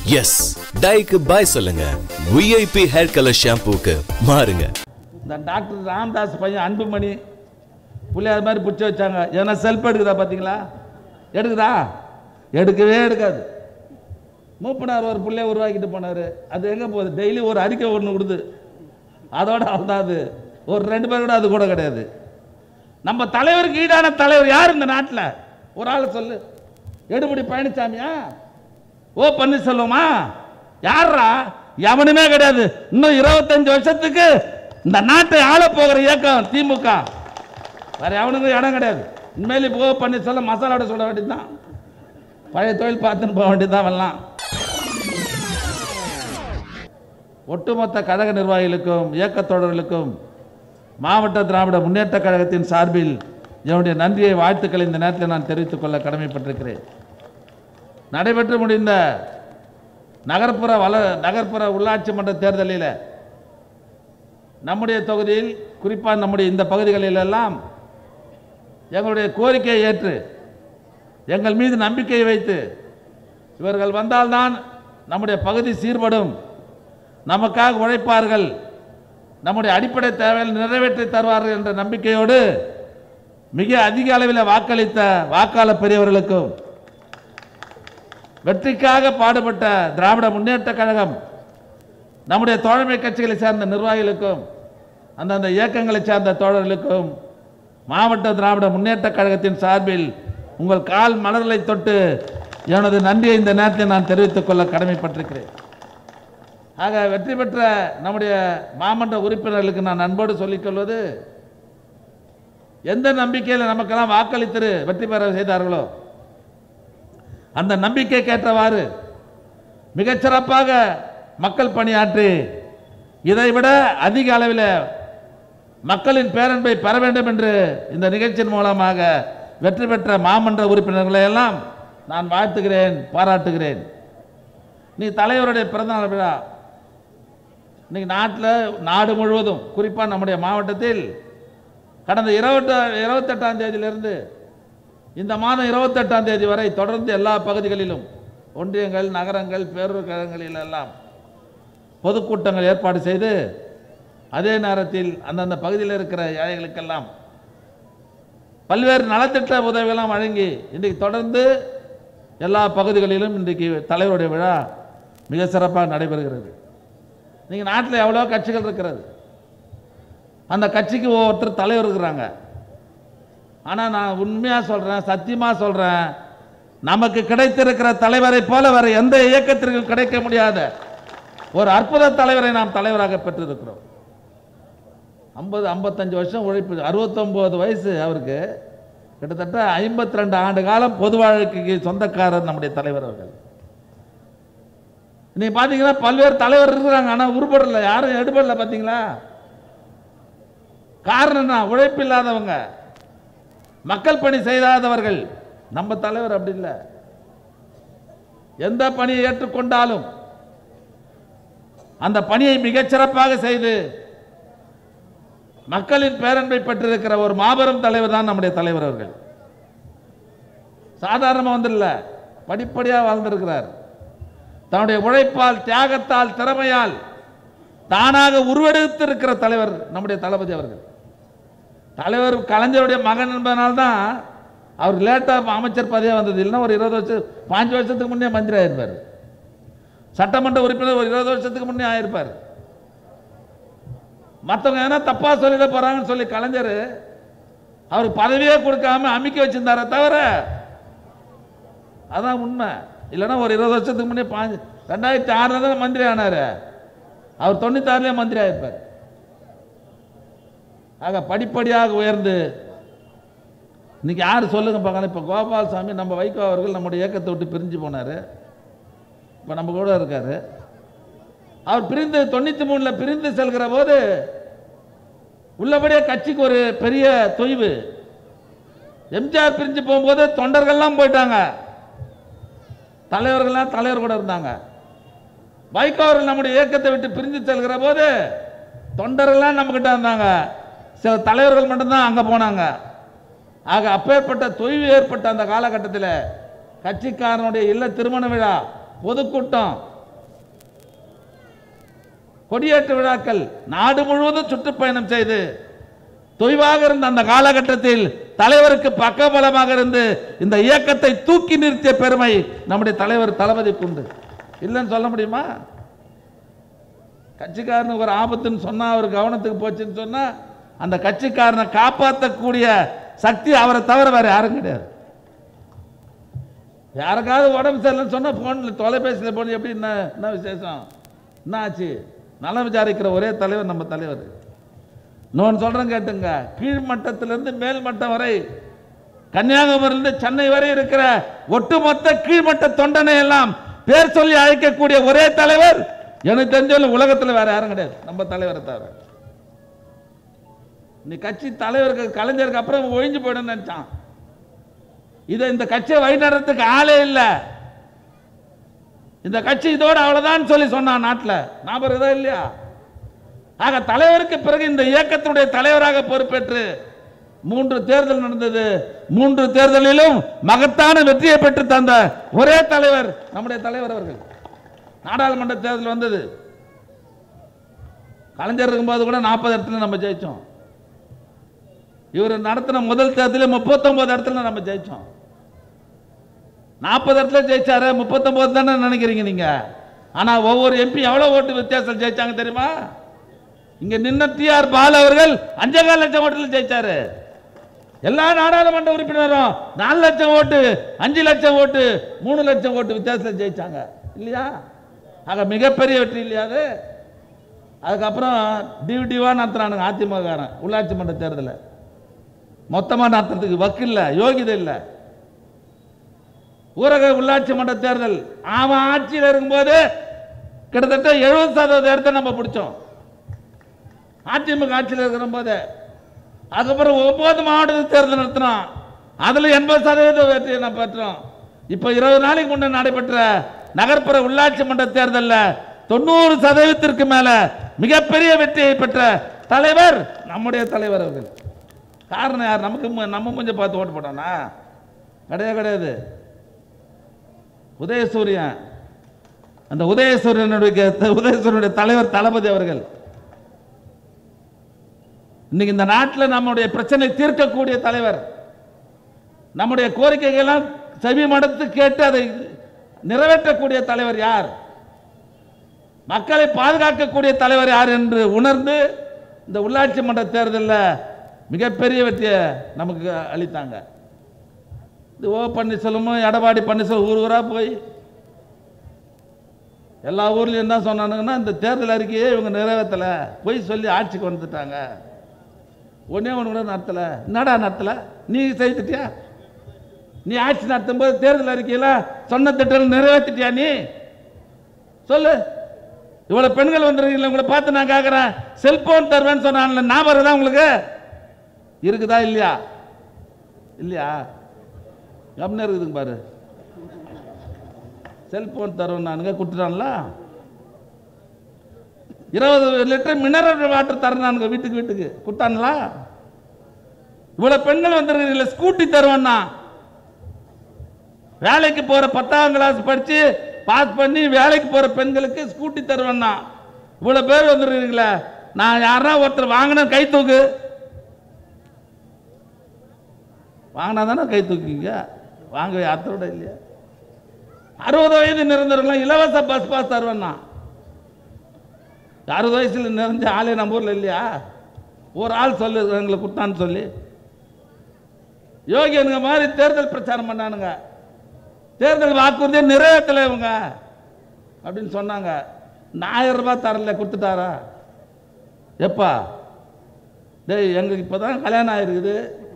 S டைக்கு பாய் சொல்லுங்க VIP hair colour ஷாம்பூக்கு மாறுங்க இந்த டாக்டர் ராம்தாஸ் பையன் அன்புமணி பிள்ளையார் மாதிரி பிடிச்சி வச்சாங்க ஏன்னா செல்ஃப் எடுக்குதா பார்த்தீங்களா எடுக்குதா எடுக்கவே எடுக்காது மூப்பனார் ஒரு பிள்ளைய உருவாக்கிட்டு போனார் அது எங்கே போகுது டெய்லி ஒரு அறிக்கை ஒன்று கொடுது அதோட அவ்வளோதான் அது ஒரு ரெண்டு பேர் கூட அது கூட கிடையாது நம்ம தலைவருக்கு ஈடான தலைவர் யார் இந்த நாட்டில் ஒரு ஆள் சொல்லு எடுபடி பழனிசாமியா ஓ பன்னீர்செல்வமா யாரா எவனுமே கிடையாது இன்னும் இருபத்தஞ்சு வருஷத்துக்கு இந்த நாட்டை ஆள போகிற இயக்கம் திமுக வேற எவனுக்கும் இடம் கிடையாது உண்மையிலே போ பன்னீர்செல்வம் மசாலாவோட சொல்ல வேண்டியதுதான் பழைய தொழில் பார்த்துன்னு போக வேண்டியதுதான் வரலாம் ஒட்டுமொத்த கழக நிர்வாகிகளுக்கும் இயக்கத் தொடர்களுக்கும் மாவட்ட திராவிட முன்னேற்ற கழகத்தின் சார்பில் என்னுடைய நன்றியை வாழ்த்துக்களை இந்த நேரத்தில் நான் தெரிவித்துக் கொள்ள கடமைப்பட்டிருக்கிறேன் நடைபெற்று முடிந்த நகர்ப்புற வள நகர்ப்புற உள்ளாட்சி மன்ற தேர்தலில் நம்முடைய தொகுதியில் குறிப்பாக நம்முடைய இந்த பகுதிகளில் எல்லாம் எங்களுடைய கோரிக்கையை ஏற்று எங்கள் மீது நம்பிக்கையை வைத்து இவர்கள் வந்தால்தான் நம்முடைய பகுதி சீர்படும் நமக்காக உழைப்பார்கள் நம்முடைய அடிப்படை தேவைகள் நிறைவேற்றி தருவார்கள் என்ற நம்பிக்கையோடு மிக அதிக அளவில் வாக்களித்த வாக்காளர் பெரியவர்களுக்கும் வெற்றிக்காக பாடுபட்ட திராவிட முன்னேற்ற கழகம் நம்முடைய தோழமை கட்சிகளை சார்ந்த நிர்வாகிகளுக்கும் அந்தந்த இயக்கங்களை சார்ந்த தோழர்களுக்கும் மாவட்ட திராவிட முன்னேற்ற கழகத்தின் சார்பில் உங்கள் கால் மலர்களை தொட்டு எனது நன்றியை இந்த நேரத்தில் நான் தெரிவித்துக் கொள்ள கடமைப்பட்டிருக்கிறேன் ஆக வெற்றி பெற்ற நம்முடைய மாமன்ற உறுப்பினர்களுக்கு நான் அன்போடு சொல்லிக் கொள்வது எந்த நம்பிக்கையில் நமக்கெல்லாம் வாக்களித்து வெற்றி பெற செய்தார்களோ அந்த நம்பிக்கைக்கு ஏற்றவாறு மிகச்சிறப்பாக மக்கள் பணியாற்றி இதைவிட அதிக அளவில் மக்களின் பேரன்பை பெற வேண்டும் என்று இந்த நிகழ்ச்சியின் மூலமாக வெற்றி பெற்ற மாமன்ற உறுப்பினர்களை எல்லாம் நான் வாழ்த்துகிறேன் பாராட்டுகிறேன் நீ தலைவருடைய பிறந்தநாள் விழா இன்னைக்கு நாட்டில் நாடு முழுவதும் குறிப்பாக நம்முடைய மாவட்டத்தில் கடந்த இருபத்த இருபத்தெட்டாம் தேதியிலிருந்து இந்த மாதம் இருபத்தெட்டாம் தேதி வரை தொடர்ந்து எல்லா பகுதிகளிலும் ஒன்றியங்கள் நகரங்கள் பேரூர் கழகங்களில் எல்லாம் பொதுக்கூட்டங்கள் ஏற்பாடு செய்து அதே நேரத்தில் அந்தந்த பகுதியில் இருக்கிற ஏழைகளுக்கெல்லாம் பல்வேறு நலத்திட்ட உதவிகளாம் வழங்கி இன்றைக்கு தொடர்ந்து எல்லா பகுதிகளிலும் இன்றைக்கு தலைவருடைய விழா மிக சிறப்பாக நடைபெறுகிறது நீங்கள் நாட்டில் எவ்வளோ கட்சிகள் இருக்கிறது அந்த கட்சிக்கு ஒவ்வொருத்தர் தலைவர் இருக்கிறாங்க ஆனால் நான் உண்மையாக சொல்கிறேன் சத்தியமாக சொல்கிறேன் நமக்கு கிடைத்திருக்கிற தலைவரை போல வேற எந்த இயக்கத்திற்கும் கிடைக்க முடியாத ஒரு அற்புத தலைவரை நாம் தலைவராக பெற்றிருக்கிறோம் ஐம்பது ஐம்பத்தஞ்சு வருஷம் உழைப்பு அறுபத்தொம்போது வயசு அவருக்கு கிட்டத்தட்ட ஐம்பத்தி ரெண்டு ஆண்டு காலம் பொது வாழ்க்கைக்கு சொந்தக்காரர் நம்முடைய தலைவர் அவர்கள் நீங்க பார்த்தீங்கன்னா பல்வேறு தலைவர் இருக்கிறாங்க ஆனால் உருப்படல யாரும் எடுபடல பார்த்தீங்களா காரணம் என்ன உழைப்பு இல்லாதவங்க மக்கள் பணி செய்யாதவர்கள் நம்ம தலைவர் அப்படி இல்லை எந்த பணியை ஏற்றுக்கொண்டாலும் அந்த பணியை மிகச்சிறப்பாக செய்து மக்களின் பேரன்பை பெற்றிருக்கிற ஒரு மாபெரும் தலைவர் தான் நம்முடைய தலைவர் அவர்கள் சாதாரணமாக வந்துடல படிப்படியாக வாழ்ந்திருக்கிறார் தன்னுடைய உழைப்பால் தியாகத்தால் திறமையால் தானாக உருவெடுத்திருக்கிற தலைவர் நம்முடைய தளபதி அவர்கள் தலைவர் கலைஞருடைய மகன் என்பதனால்தான் அவர் லேட்டாக அமைச்சர் பதவியாக வந்தது இல்லைன்னா ஒரு இருபது வருஷம் பாஞ்சு வருஷத்துக்கு முன்னே மந்திரி ஆயிருப்பார் சட்டமன்ற உறுப்பினர் ஒரு இருபது வருஷத்துக்கு முன்னே ஆயிருப்பார் மற்றவங்க ஏன்னா தப்பாக சொல்லிட போகிறாங்கன்னு சொல்லி கலைஞர் அவருக்கு பதவியே கொடுக்காம அமைக்க வச்சிருந்தாரே தவிர அதான் உண்மை இல்லைன்னா ஒரு இருபது வருஷத்துக்கு முன்னே பாஞ்சு ரெண்டாயிரத்தி ஆறில் தான் மந்திரி ஆனார் அவர் தொண்ணூத்தாறுலேயே மந்திரி ஆயிருப்பார் ஆக படிப்படியாக உயர்ந்து இன்னைக்கு யார் சொல்லுங்க பார்க்கலாம் இப்போ கோபாலசாமி நம்ம வைகோ அவர்கள் நம்முடைய இயக்கத்தை விட்டு பிரிஞ்சு போனார் இப்போ நம்ம கூட இருக்கார் அவர் பிரிந்து தொண்ணூற்றி மூணில் பிரிந்து செல்கிற போது உள்ளபடியே கட்சிக்கு ஒரு பெரிய தொய்வு எம்ஜிஆர் பிரிஞ்சு போகும்போது தொண்டர்கள்லாம் போயிட்டாங்க தலைவர்கள்லாம் தலைவர் கூட இருந்தாங்க வைகோ அவர்கள் நம்முடைய இயக்கத்தை விட்டு பிரிஞ்சு செல்கிற போது தொண்டர்கள்லாம் நம்மக்கிட்ட இருந்தாங்க சில தலைவர்கள் மட்டும்தான் அங்கே போனாங்க ஆக அப்பேற்பட்ட தொய்வு ஏற்பட்ட அந்த காலகட்டத்தில் கட்சிக்காரனுடைய இல்ல திருமண விழா பொதுக்கூட்டம் கொடியேற்ற விழாக்கள் நாடு முழுவதும் சுற்றுப்பயணம் செய்து தொய்வாக இருந்த அந்த காலகட்டத்தில் தலைவருக்கு பக்கபலமாக இருந்து இந்த இயக்கத்தை தூக்கி நிறுத்திய பெருமை நம்முடைய தலைவர் தளபதிக்கு உண்டு இல்லைன்னு சொல்ல முடியுமா கட்சிக்காரனுக்கு ஒரு ஆபத்துன்னு சொன்னா அவர் கவனத்துக்கு போச்சுன்னு சொன்னா அந்த கட்சிக்காரனை காப்பாற்றக்கூடிய சக்தி அவரை தவிர வேற யாரும் கிடையாது யாருக்காவது உடம்பு சரியில்லைன்னு சொன்னா போன்ல தொலைபேசியில் போன எப்படி என்ன என்ன விசேஷம் என்ன ஆச்சு நலம் விசாரிக்கிற ஒரே தலைவர் நம்ம தலைவர் இன்னொன்று சொல்றேன் கேட்டுங்க கீழ்மட்டத்திலிருந்து மேல் மட்டம் வரை கன்னியாகுமரியிலிருந்து சென்னை வரை இருக்கிற ஒட்டுமொத்த கீழ்மட்ட தொண்டனை எல்லாம் பேர் சொல்லி அழைக்கக்கூடிய ஒரே தலைவர் எனக்கு தெரிஞ்ச உலகத்தில் வேற யாரும் கிடையாது நம்ம தலைவரை தவிர நீ கட்சி தலைவருக்கு கலைஞருக்கு அப்புறம் ஒழிஞ்சு போயிடும் நினைச்சான் இதை இந்த கட்சியை வழிநடத்துக்கு ஆளே இல்லை இந்த கட்சி இதோட அவ்வளவுதான் சொல்லி சொன்னான் நாட்டில் ஞாபகம் இருக்கா இல்லையா ஆக தலைவருக்கு பிறகு இந்த இயக்கத்துடைய தலைவராக பொறுப்பேற்று மூன்று தேர்தல் நடந்தது மூன்று தேர்தலிலும் மகத்தான வெற்றியை பெற்று தந்த ஒரே தலைவர் நம்முடைய தலைவர் அவர்கள் நாடாளுமன்ற தேர்தல் வந்தது கலைஞர் இருக்கும்போது கூட நாற்பது இடத்துல நம்ம ஜெயிச்சோம் இவர் நடத்தின முதல் தேர்தலில் முப்பத்தொன்பது இடத்துல நம்ம ஜெயிச்சோம் நாற்பது இடத்துல ஜெயிச்சாரு முப்பத்தொன்பது தானே நினைக்கிறீங்க நீங்க ஆனா ஒவ்வொரு எம்பி எவ்வளவு ஓட்டு வித்தியாசம் ஜெயிச்சாங்க தெரியுமா இங்க நின்ன டிஆர் பாலு அவர்கள் அஞ்சேகால் லட்சம் ஓட்டுல ஜெயிச்சாரு எல்லா நாடாளுமன்ற உறுப்பினரும் நாலு லட்சம் ஓட்டு அஞ்சு லட்சம் ஓட்டு மூணு லட்சம் ஓட்டு வித்தியாசத்தில் ஜெயிச்சாங்க இல்லையா ஆக மிகப்பெரிய வெற்றி இல்லையா அது அதுக்கப்புறம் டிவ் டிவா நடத்துறானுங்க அதிமுக உள்ளாட்சி மன்ற தேர்தலை மொத்தமா நடத்துறதுக்கு வக்கு இல்லை யோகிதை இல்லை ஊரக உள்ளாட்சி மன்ற தேர்தல் அவன் ஆட்சியில் இருக்கும்போது கிட்டத்தட்ட எழுபது சதவீத இடத்தை நம்ம பிடிச்சோம் அதிமுக ஆட்சியில் இருக்கிற போது அதுக்கப்புறம் ஒன்பது மாவட்ட தேர்தல் நடத்தினோம் அதுல எண்பது சதவீத வெற்றியை நம்ம பெற்றோம் இப்போ இருபது நாளைக்கு முன்னே நடைபெற்ற நகர்ப்புற உள்ளாட்சி மன்ற தேர்தலில் தொண்ணூறு சதவீதத்திற்கு மேல மிகப்பெரிய வெற்றியை பெற்ற தலைவர் நம்முடைய தலைவர் அவர்கள் காரணம் யார் நமக்கு மு- நம்ம கொஞ்சம் பார்த்து ஓட்டு போட்டோம்னா கிடையாது கிடையாது உதயசூரியன் அந்த உதயசூரியனுடைய உதயசூரியனுடைய தலைவர் தளபதி அவர்கள் இன்னைக்கு இந்த நாட்டில் நம்முடைய பிரச்சனை தீர்க்கக்கூடிய தலைவர் நம்முடைய கோரிக்கைகள்லாம் செவி மடுத்து கேட்டு அதை நிறைவேற்றக்கூடிய தலைவர் யார் மக்களை பாதுகாக்கக்கூடிய தலைவர் யார் என்று உணர்ந்து இந்த உள்ளாட்சி மன்ற தேர்தலில் மிகப்பெரிய வெற்றியை நமக்கு அளித்தாங்க இது ஓ பன்னீர்செல்வமும் எடப்பாடி பன்னீர்செல்வம் ஊர் ஊராக போய் எல்லா ஊர்லேயும் என்ன சொன்னானுங்கன்னா இந்த தேர்தல் அறிக்கையே இவங்க நிறைவேற்றலை போய் சொல்லி ஆட்சிக்கு வந்துட்டாங்க ஒன்றே ஒன்று கூட நடத்தலை என்னடா நடத்தலை நீ செய்துட்டியா நீ ஆட்சி நடத்தும் போது தேர்தல் அறிக்கையில் சொன்ன திட்டம் நிறைவேற்றிட்டியா நீ சொல்லு இவ்வளவு பெண்கள் வந்துருக்கீங்களா உங்களை பார்த்து நான் கேட்குறேன் செல்போன் தருவேன்னு சொன்னான்ல ஞாபகம் தான் உங்களுக்கு இருக்குதா இல்லையா இல்லையா கம்னு இருக்குதுங்க பாரு செல்போன் தருவேன் நானுங்க கொடுத்துட்டான்ல இருபது லிட்டர் மினரல் வாட்டர் தரனானுங்க வீட்டுக்கு வீட்டுக்கு கொடுத்தானுங்களா இவ்வளவு பெண்கள் வந்திருக்கிறீங்களா ஸ்கூட்டி தருவேன்னா வேலைக்கு போற பத்தாம் கிளாஸ் படிச்சு பாஸ் பண்ணி வேலைக்கு போற பெண்களுக்கு ஸ்கூட்டி தருவேன்னா இவ்வளவு பேர் வந்துருக்கீங்களா நான் யாரா ஒருத்தர் வாங்கின கை தூக்கு வாங்கினா தானே கை தூக்குங்க வாங்க அத்தோட இல்லையா அறுபது வயது நிரந்தரங்களாம் இலவச பஸ் பாஸ் தருவேன்னா அறுபது வயசுல நிறைஞ்ச ஆளே நம்ம ஊர்ல இல்லையா ஒரு ஆள் சொல்லு எங்களை கொடுத்தான்னு சொல்லி யோகியனுங்க மாதிரி தேர்தல் பிரச்சாரம் பண்ணானுங்க தேர்தல் வாக்குறுதியை நிறைவேற்றலை இவங்க அப்படின்னு சொன்னாங்க இந்த ஆயிரம் ரூபாய் தரல கொடுத்துட்டாரா எப்பா டேய் எங்களுக்கு இப்போ தான் கல்யாணம் ஆயிருக்குது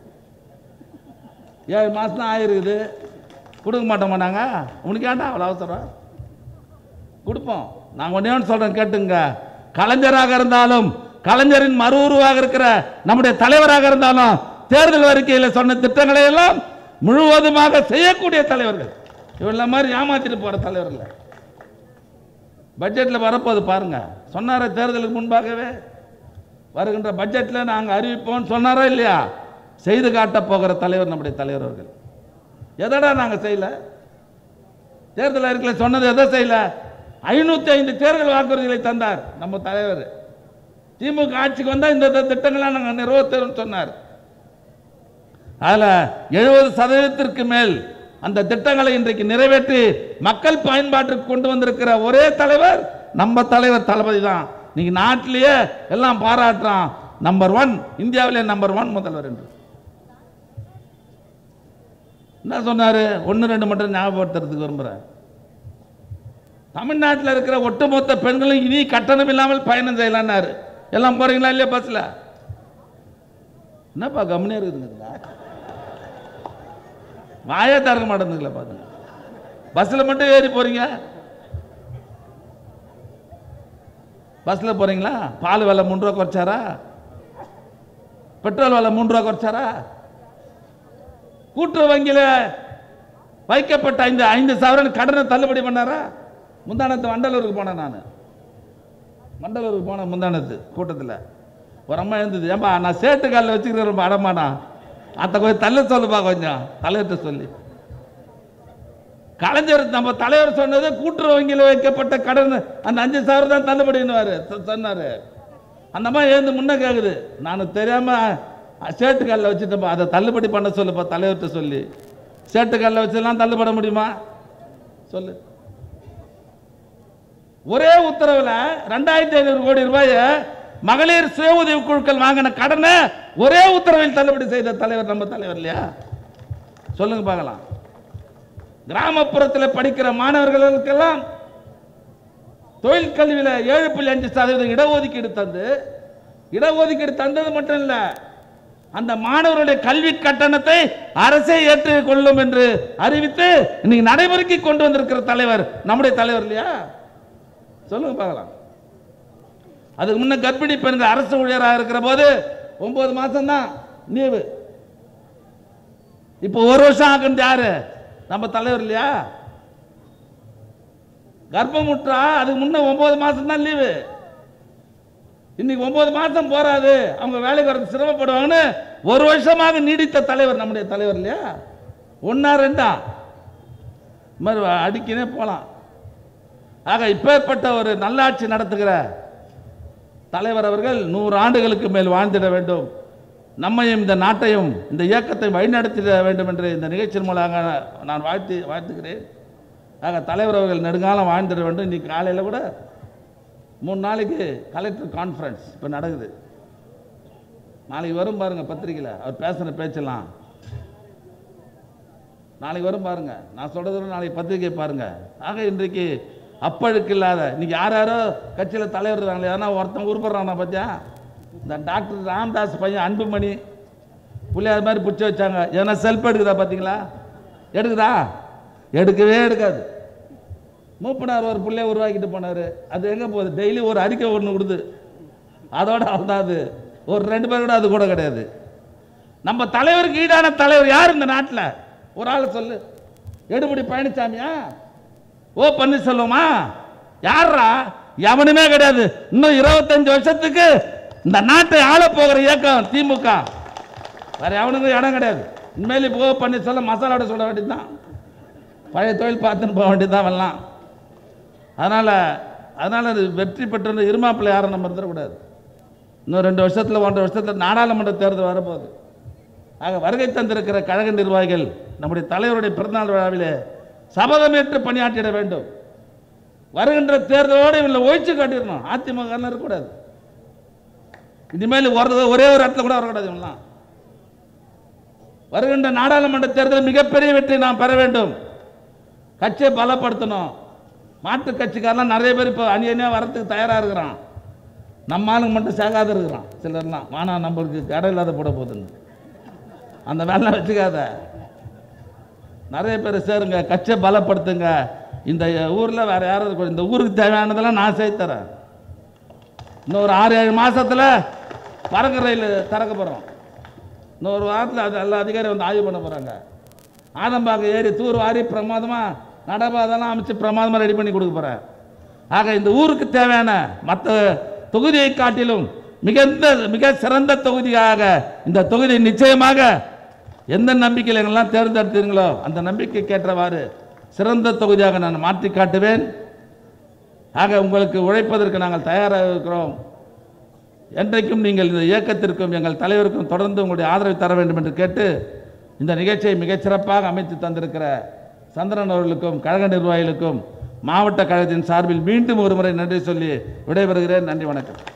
ஏழு மாதம் தான் ஆயிருக்குது கொடுக்க மாட்டோமா நாங்கள் உனக்கு ஏன்டா அவ்வளோ அவசரம் கொடுப்போம் நான் ஒன்றே ஒன்று சொல்கிறேன் கேட்டுங்க கலைஞராக இருந்தாலும் கலைஞரின் மறு உருவாக இருக்கிற நம்முடைய தலைவராக இருந்தாலும் தேர்தல் அறிக்கையில் சொன்ன திட்டங்களை எல்லாம் முழுவதுமாக செய்யக்கூடிய தலைவர்கள் இவங்கள மாதிரி ஏமாத்திட்டு போகிற தலைவர் இல்லை பட்ஜெட்டில் வரப்போகுது பாருங்க சொன்னாரா தேர்தலுக்கு முன்பாகவே வருகின்ற பட்ஜெட்டில் நாங்கள் அறிவிப்போம்னு சொன்னாரா இல்லையா செய்து காட்ட போகிற தலைவர் நம்முடைய தலைவர் அவர்கள் எதடா நாங்கள் செய்யல தேர்தல் அறிக்கையில் சொன்னது எதை செய்யல ஐநூத்தி ஐந்து தேர்தல் வாக்குறுதிகளை தந்தார் நம்ம தலைவர் திமுக ஆட்சிக்கு வந்தா இந்த தி- திட்டங்களை நாங்கள் நிறைவேற்றோம்னு சொன்னார் அதில் எழுபது சதவீதத்திற்கு மேல் அந்த திட்டங்களை இன்றைக்கு நிறைவேற்றி மக்கள் பயன்பாட்டுக்கு கொண்டு வந்திருக்கிற ஒரே தலைவர் நம்ம தலைவர் தளபதி தான் நீங்க நாட்டிலேயே எல்லாம் பாராட்டுறான் நம்பர் ஒன் இந்தியாவிலே நம்பர் ஒன் முதல்வர் என்று என்ன சொன்னாரு ஒன்று ரெண்டு மட்டும் ஞாபகப்படுத்துறதுக்கு விரும்புகிறேன் தமிழ்நாட்டில் இருக்கிற ஒட்டுமொத்த பெண்களும் இனி கட்டணம் இல்லாமல் பயணம் செய்யலான்னாரு எல்லாம் போறீங்களா இல்லையா பஸ்ல என்னப்பா கம்முனே இருக்குதுங்களா வாயே திறக்க மாட்டேங்குதுங்களா பாருங்க பஸ்ல மட்டும் ஏறி போறீங்க பஸ்ல போறீங்களா பால் விலை மூணு ரூபா குறைச்சாரா பெட்ரோல் விலை மூணு ரூபா குறைச்சாரா கூட்டுறவு வங்கியில வைக்கப்பட்ட ஐந்து ஐந்து சவரன் கடனை தள்ளுபடி பண்ணாரா முந்தானத்து வண்டலூருக்கு போனேன் நான் மண்டலூருக்கு போனேன் முந்தானத்து கூட்டத்தில் ஒரு அம்மா இருந்தது ஏம்பா நான் சேட்டு காலில் வச்சுக்கிறேன் ரொம்ப அடமானா அத்தை கொஞ்சம் தள்ள சொல்லுப்பா கொஞ்சம் தலைவர்கிட்ட சொல்லி கலைஞர் நம்ம தலைவர் சொன்னது கூட்டுறவு வங்கியில் வைக்கப்பட்ட கடன் அந்த அஞ்சு சவரம் தான் தள்ளுபடின்னுவாரு சொ- சொன்னாரு அந்த மாதிரி எழுந்து முன்ன கேக்குது நான் தெரியாம அ, சேட்டு காலில் வச்சுட்டேன்ப்பா அதை தள்ளுபடி பண்ண சொல்லுப்பா தலைவர்கிட்ட சொல்லி சேட்டு காலில் வச்செல்லாம் தள்ளுபட முடியுமா சொல்லு ஒரே உத்தரவுல ரெண்டாயிரத்தி ஐநூறு கோடி ரூபாய மகளிர் சுய உதவி குழுக்கள் வாங்கின கடனை ஒரே உத்தரவில் தள்ளுபடி செய்த தலைவர் நம்ம தலைவர் இல்லையா சொல்லுங்க பார்க்கலாம் கிராமப்புறத்தில் படிக்கிற மாணவர்களுக்கெல்லாம் தொழில் கல்வியில ஏழு புள்ளி அஞ்சு சதவீதம் இடஒதுக்கீடு தந்து இடஒதுக்கீடு தந்தது மட்டும் இல்ல அந்த மாணவருடைய கல்வி கட்டணத்தை அரசே ஏற்றுக்கொள்ளும் என்று அறிவித்து இன்னைக்கு நடைமுறைக்கு கொண்டு வந்திருக்கிற தலைவர் நம்முடைய தலைவர் இல்லையா சொல்லுங்க பார்க்கலாம் அதுக்கு முன்ன கர்ப்பிணி பெண்கள் அரசு ஊழியராக இருக்கிற போது ஒன்பது மாசம் தான் லீவு இப்போ ஒரு வருஷம் ஆகுறது யாரு நம்ம தலைவர் இல்லையா கர்ப்பமுற்றா அதுக்கு முன்ன ஒன்பது மாசம் தான் லீவு இன்னைக்கு ஒன்பது மாசம் போறாது அவங்க வேலைக்கு வரது சிரமப்படுவாங்கன்னு ஒரு வருஷமாக நீடித்த தலைவர் நம்முடைய தலைவர் இல்லையா ஒன்னா ரெண்டா இது மாதிரி அடிக்கினே போலாம் ஆக இப்பேற்பட்ட ஒரு நல்லாட்சி நடத்துகிற தலைவர் அவர்கள் நூறு ஆண்டுகளுக்கு மேல் வாழ்ந்திட வேண்டும் நம்மையும் இந்த நாட்டையும் இந்த இயக்கத்தை வழிநடத்திட வேண்டும் என்று இந்த நிகழ்ச்சியின் மூலமாக நான் வாழ்த்தி வாழ்த்துகிறேன் ஆக தலைவர் அவர்கள் நெடுங்காலம் வாழ்ந்திட வேண்டும் இன்னைக்கு காலையில் கூட மூணு நாளைக்கு கலெக்டர் கான்ஃபரன்ஸ் இப்போ நடக்குது நாளைக்கு வரும் பாருங்க பத்திரிக்கையில் அவர் பேசுகிற பேச்செல்லாம் நாளைக்கு வரும் பாருங்க நான் சொல்றது விட நாளைக்கு பத்திரிக்கை பாருங்க ஆக இன்றைக்கு அப்பழுக்கு இல்லாத இன்னைக்கு யார் யாரோ கட்சியில் தலைவர் இருக்காங்களே யாரா ஒருத்தன் உருப்படுறானா பார்த்தியா இந்த டாக்டர் ராம்தாஸ் பையன் அன்புமணி புள்ளையார் மாதிரி பிடிச்சி வச்சாங்க ஏன்னா செல்ஃப் எடுக்குதா பார்த்தீங்களா எடுக்குதா எடுக்கவே எடுக்காது மூப்பனார் ஒரு பிள்ளைய உருவாக்கிட்டு போனார் அது எங்கே போகுது டெய்லி ஒரு அறிக்கை ஒன்று கொடுது அதோட அவ்வளோதான் அது ஒரு ரெண்டு பேர் கூட அது கூட கிடையாது நம்ம தலைவருக்கு ஈடான தலைவர் யார் இந்த நாட்டில் ஒரு ஆள் சொல்லு எடுபடி பழனிசாமியா ஓ பன்னீர்செல்வமா யாரா எவனுமே கிடையாது இன்னும் இருபத்தஞ்சு வருஷத்துக்கு இந்த நாட்டை ஆள போகிற இயக்கம் திமுக வேற எவனுக்கும் இடம் கிடையாது இனிமேல் இப்போ ஓ பன்னீர்செல்வம் மசாலாவோட சொல்ல வேண்டியதுதான் பழைய தொழில் பார்த்துன்னு போக வேண்டியதுதான் வரலாம் அதனால் அதனால் அது வெற்றி பெற்ற இருமாப்பிள்ளை யாரும் நம்ம இருந்துடக்கூடாது இன்னும் ரெண்டு வருஷத்தில் ஒன்றரை வருஷத்தில் நாடாளுமன்ற தேர்தல் வரப்போகுது ஆக வருகை தந்திருக்கிற கழக நிர்வாகிகள் நம்முடைய தலைவருடைய பிறந்தநாள் விழாவிலே சபதமேற்று பணியாற்றிட வேண்டும் வருகின்ற தேர்தலோடு இவங்களை ஒழிச்சு காட்டிடணும் அதிமுக இருக்கக்கூடாது இனிமேல் ஒரு ஒரே ஒரு இடத்துல கூட வரக்கூடாது இவங்களாம் வருகின்ற நாடாளுமன்ற தேர்தல் மிகப்பெரிய வெற்றி நாம் பெற வேண்டும் கட்சியை பலப்படுத்தணும் மாட்டு கட்சிக்காரெல்லாம் நிறைய பேர் இப்போ அணி அணியாக வரத்துக்கு தயாராக இருக்கிறான் நம்ம ஆளுங்க மட்டும் சேகாத இருக்கிறான் சிலர்லாம் வானா நம்மளுக்கு கடை இல்லாத போட போகுதுன்னு அந்த வேலை வச்சுக்காத நிறைய பேர் சேருங்க கட்சியை பலப்படுத்துங்க இந்த ஊரில் வேற யாரும் இருக்கக்கூடாது. இந்த ஊருக்கு தேவையானதெல்லாம் நான் செய்து தரேன் இன்னும் ஒரு ஆறு ஏழு மாசத்துல பறக்க ரயில் திறக்க போகிறோம் இன்னொரு வாரத்தில் அது எல்லா அதிகாரி வந்து ஆய்வு பண்ண போகிறாங்க ஆதம்பாக்கம் ஏறி தூர் வாரி பிரமாதமாக நடபாதெல்லாம் அமைச்சு பிரமாதமாக ரெடி பண்ணி கொடுக்க போகிறேன் ஆக இந்த ஊருக்கு தேவையான மற்ற தொகுதியை காட்டிலும் மிகுந்த மிக சிறந்த தொகுதியாக இந்த தொகுதி நிச்சயமாக எந்த நம்பிக்கையில் எங்கெல்லாம் தேர்ந்தெடுத்தீங்களோ அந்த நம்பிக்கைக்கு ஏற்றவாறு சிறந்த தொகுதியாக நான் மாற்றி காட்டுவேன் ஆக உங்களுக்கு உழைப்பதற்கு நாங்கள் தயாராக இருக்கிறோம் என்றைக்கும் நீங்கள் இந்த இயக்கத்திற்கும் எங்கள் தலைவருக்கும் தொடர்ந்து உங்களுடைய ஆதரவை தர வேண்டும் என்று கேட்டு இந்த நிகழ்ச்சியை மிகச்சிறப்பாக அமைத்து தந்திருக்கிற சந்திரன் அவர்களுக்கும் கழக நிர்வாகிகளுக்கும் மாவட்ட கழகத்தின் சார்பில் மீண்டும் ஒருமுறை நன்றி சொல்லி விடைபெறுகிறேன் நன்றி வணக்கம்